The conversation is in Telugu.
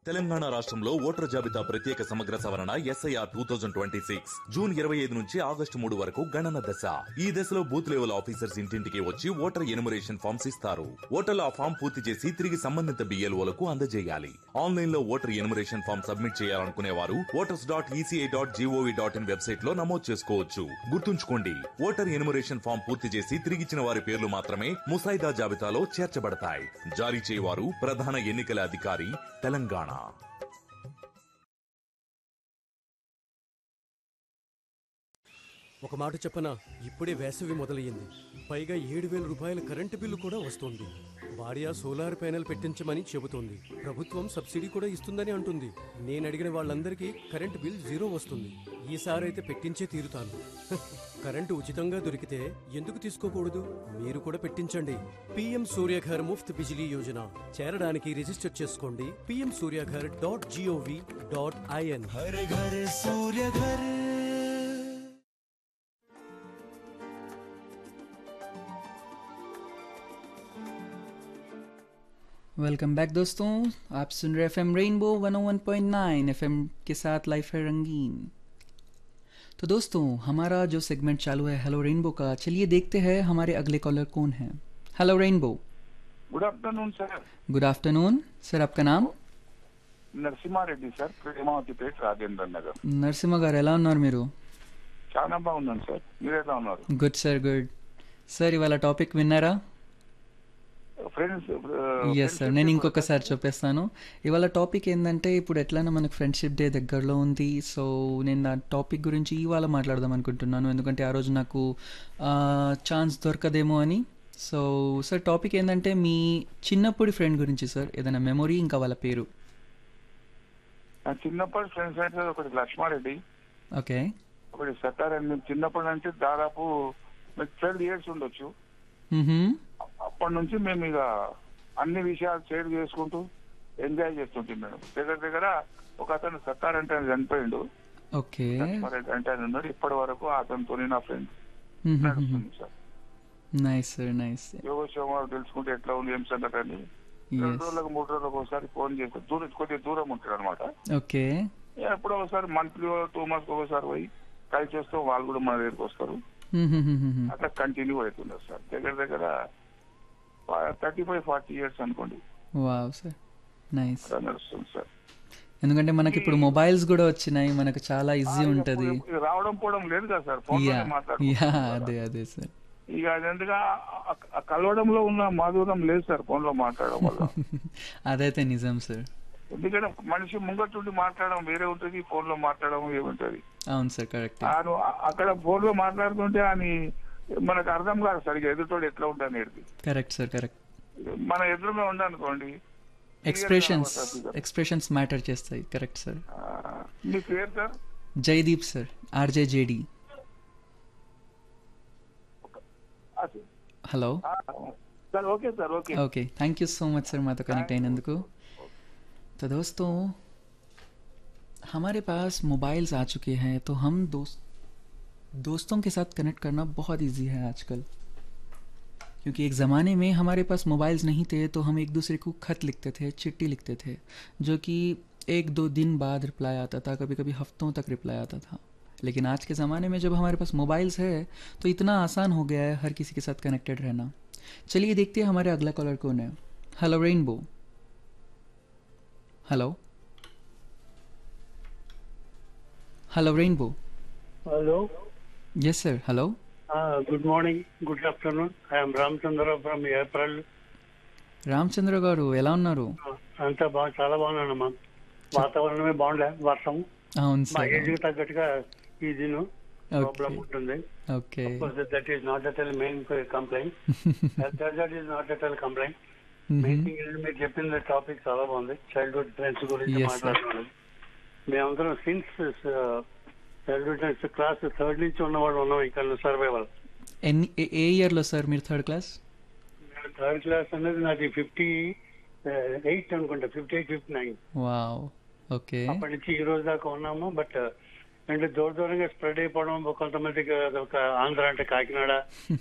తెలంగాణ రాష్ట్రంలో ఓటర్ జాబితా ప్రత్యేక సమగ్ర సవరణ SIR two thousand twenty six June ఇరవై ఐదు నుంచి ఆగస్టు మూడు వరకు గణన దశ ఈ దశలో బూత్ లెవెల్ ఆఫీసర్స్ ఇంటింటికి వచ్చి ఓటర్ ఎనుమరేషన్ ఫామ్స్ ఇస్తారు ఓటర్లు ఆ ఫామ్ పూర్తి చేసి తిరిగి సంబంధిత బిఎల్ఓలకు అందజేయాలి ఆన్లైన్ లో ఓటర్ ఎనుమరేషన్ ఫామ్ సబ్మిట్ చేయాలనుకునే వారు voters dot ECI dot gov dot in website లో నమోదు చేసుకోవచ్చు గుర్తుంచుకోండి ఓటర్ ఎనుమరేషన్ ఫామ్ పూర్తి చేసి తిరిగిచ్చిన వారి పేర్లు మాత్రమే ముసాయిదా జాబితాలో చేర్చబడతాయి జారీ చేయవారు ప్రధాన ఎన్నికల అధికారి తెలంగాణ ఒక మాట చెప్పనా ఇప్పుడే వేసవి మొదలయ్యింది పైగా ఏడు వేల రూపాయల కరెంటు బిల్లు కూడా వస్తుంది భార్య సోలార్ ప్యానెల్ పెట్టించమని చెబుతోంది ప్రభుత్వం సబ్సిడీ కూడా ఇస్తుందని అంటుంది నేను అడిగిన వాళ్ళందరికీ కరెంటు బిల్ జీరో వస్తుంది ఈసారి అయితే పెట్టించే తీరుతాను హ, కరెంటు ఉచితంగా దొరికితే ఎందుకు తీసుకోకూడదు మీరు కూడా పెట్టించండి పిఎం సూర్యఘర్ ముఫ్త్ బిజిలీ యోజన చేరడానికి రిజిస్టర్ చేసుకోండి PM Suryaghar dot gov dot in हर घर सूर्य घर वेलकम बैक दोस्तों आप सुन रहे एफ एम रेनबो 101.9 एफएम के साथ लाइफ है रंगीन तो दोस्तों हमारा जो सेगमेंट चालू है हेलो रेनबो का चलिए देखते हैं हमारे अगले कॉलर कौन है hello rainbow good afternoon sir good afternoon sir आपका नाम నరసింహారెడ్డి సార్ ప్రేమావతిపేట రాజేంద్ర నగర్ నరసింహ గారు ఎలా ఉన్నారు మీరు చాలా బాగున్నాను సార్ మీరు ఎలా ఉన్నారు గుడ్ సార్ గుడ్ సార్ ఇవాళ టాపిక్ విన్నారా ఫ్రెండ్స్ ఎస్ సార్ నేను ఇంకొకసారి చెప్పేస్తాను ఇవాళ టాపిక్ ఏంటంటే ఇప్పుడు ఎట్లైనా మనకు ఫ్రెండ్షిప్ డే దగ్గరలో ఉంది సో నేను ఆ టాపిక్ గురించి ఇవాళ మాట్లాడదాం అనుకుంటున్నాను ఎందుకంటే ఆ రోజు నాకు ఛాన్స్ దొరకదేమో అని సో సార్ టాపిక్ ఏంటంటే మీ చిన్నప్పటి ఫ్రెండ్ గురించి సార్ ఏదైనా మెమొరీ ఇంకా వాళ్ళ పేరు నా చిన్నప్పటి ఫ్రెండ్స్ అంటే ఒకటి లక్ష్మారెడ్డి ఓకే ఒకటి సత్తార్ అండ్ మేము చిన్నప్పటి నుంచి దాదాపు ట్వెల్వ్ ఇయర్స్ ఉండొచ్చు అప్పటి నుంచి మేము ఇక అన్ని విషయాలు షేర్ చేసుకుంటూ ఎంజాయ్ చేస్తుంటాం మేడం దగ్గర దగ్గర ఒక అతను సత్తార్ అంటే ఆయన చనిపోయిండు ఓకే లక్ష్మారెడ్డి అంటే ఆయన ఉన్నాడు ఇప్పటి వరకు అతనితో నా ఫ్రెండ్ నడుస్తుంది సార్ నైస్ సార్ నైస్ యోగక్షేమాలు తెలుసుకుంటే ఎట్లా ఉంది ఏం సంగతి అని రెండు ఎస్ రోజులకు మూడు రోజులకు ఒకసారి ఫోన్ చేస్తే దూరం కొద్దిగా దూరం ఉంటాడు అనమాట ఓకే ఎప్పుడో ఒకసారి మంత్లీ టూ మంత్స్ ఒకసారి పోయి కలిసి వస్తే వాళ్ళు కూడా మన దగ్గరికి వస్తారు అట్లా కంటిన్యూ అవుతున్నారు సార్ దగ్గర దగ్గర థర్టీ ఫైవ్ ఫార్టీ ఇయర్స్ అనుకోండి వావ్ సార్ నైస్ అలా నడుస్తుంది సార్ ఎందుకంటే మనకి ఇప్పుడు మొబైల్స్ కూడా వచ్చినాయి మనకు చాలా ఈజీ ఉంటుంది ఇది రావడం పోవడం లేదు కదా సార్ ఫోన్ యా యా మాట్లాడుకుంటున్నాం అదే అదే సార్ ఇక అదంతగా ఆ కలవడంలో ఉన్న మాధుర్యం లేదు సార్ ఫోన్ లో మాట్లాడడం వల్ల అదైతే నిజం సార్ ఎందుకంటే మనిషి ముంగట్టుండి మాట్లాడడం వేరే ఉంటుంది ఫోన్ లో మాట్లాడడం ఏముంటది అవును సార్ కరెక్ట్ ఆను అ- అక్కడ ఫోన్ లో మాట్లాడుతుంటే అని మనకు అర్థం కాదు సరిగా ఎదుటోడు ఎట్లా ఉంటాను అనేది కరెక్ట్ సార్ కరెక్ట్ మన ఎదురుగా ఉండనుకోండి ఎక్స్ప్రెషన్స్ ఎక్స్ప్రెషన్స్ మ్యాటర్ చేస్తాయి కరెక్ట్ సార్ ఆ, మీ పేరు sir Jaideep sir RJ JD అసలు. హలో ఆ, sir okay sir okay okay thank you so much sir माता कनेक्ट అయినందుకు तो दोस्तों हमारे पास मोबाइल्स आ चुके हैं तो हम दोस्त दोस्तों के साथ कनेक्ट करना बहुत इजी है आजकल क्योंकि एक ज़माने में हमारे पास मोबाइल्स नहीं थे तो हम एक दूसरे को खत लिखते थे चिट्ठी लिखते थे जो कि एक दो दिन बाद रिप्लाई आता था कभी कभी हफ्तों तक रिप्लाई आता था लेकिन आज के ज़माने में जब हमारे पास मोबाइल्स है तो इतना आसान हो गया है हर किसी के साथ कनेक्टेड रहना चलिए देखते हैं हमारे अगला कॉलर कौन है hello rainbow hello hello rainbow Hello. Yes sir hello Uh, good morning. Good afternoon. I am Ramchandra from April. Ramachandra garu ఎలా ఉన్నారు అంతా బాగా చాలా బాగున్నానమ్మా వాతావరణమే బాగుండే వర్షం అవును మా సార్ ఏజ్ కి తగ్గట్టుగా ఈ దిను ప్రాబ్లం ఓకే ఉంటుంది okay that is not at all main complaint that is not at all complaint main thing మీరు చెప్పిన టాపిక్ చాలా బాగుంది చైల్డ్హుడ్ ఫ్రెండ్స్ గురించి Yes, sir. మాట్లాడుతున్నది మేమందరం since childhood friends class third నుంచి ఉన్నవాళ్ళు ఉన్నాం ఇంకా సర్వైవల్ ఎన్ని ఏ- ఏ ఇయర్లో సార్ మీరు థర్డ్ క్లాస్ థర్డ్ క్లాస్ అనేది నాది ఫిఫ్టీ ఎయిట్ అనుకుంటా fifty eight fifty nine wow okay అప్పటి నుంచి ఈ రోజు దాకా ఉన్నాము బట్ అంటే దూర దూరంగా స్ప్రెడ్ అయిపోవడం కొంతమందికి ఒక ఆంధ్ర అంటే కాకినాడ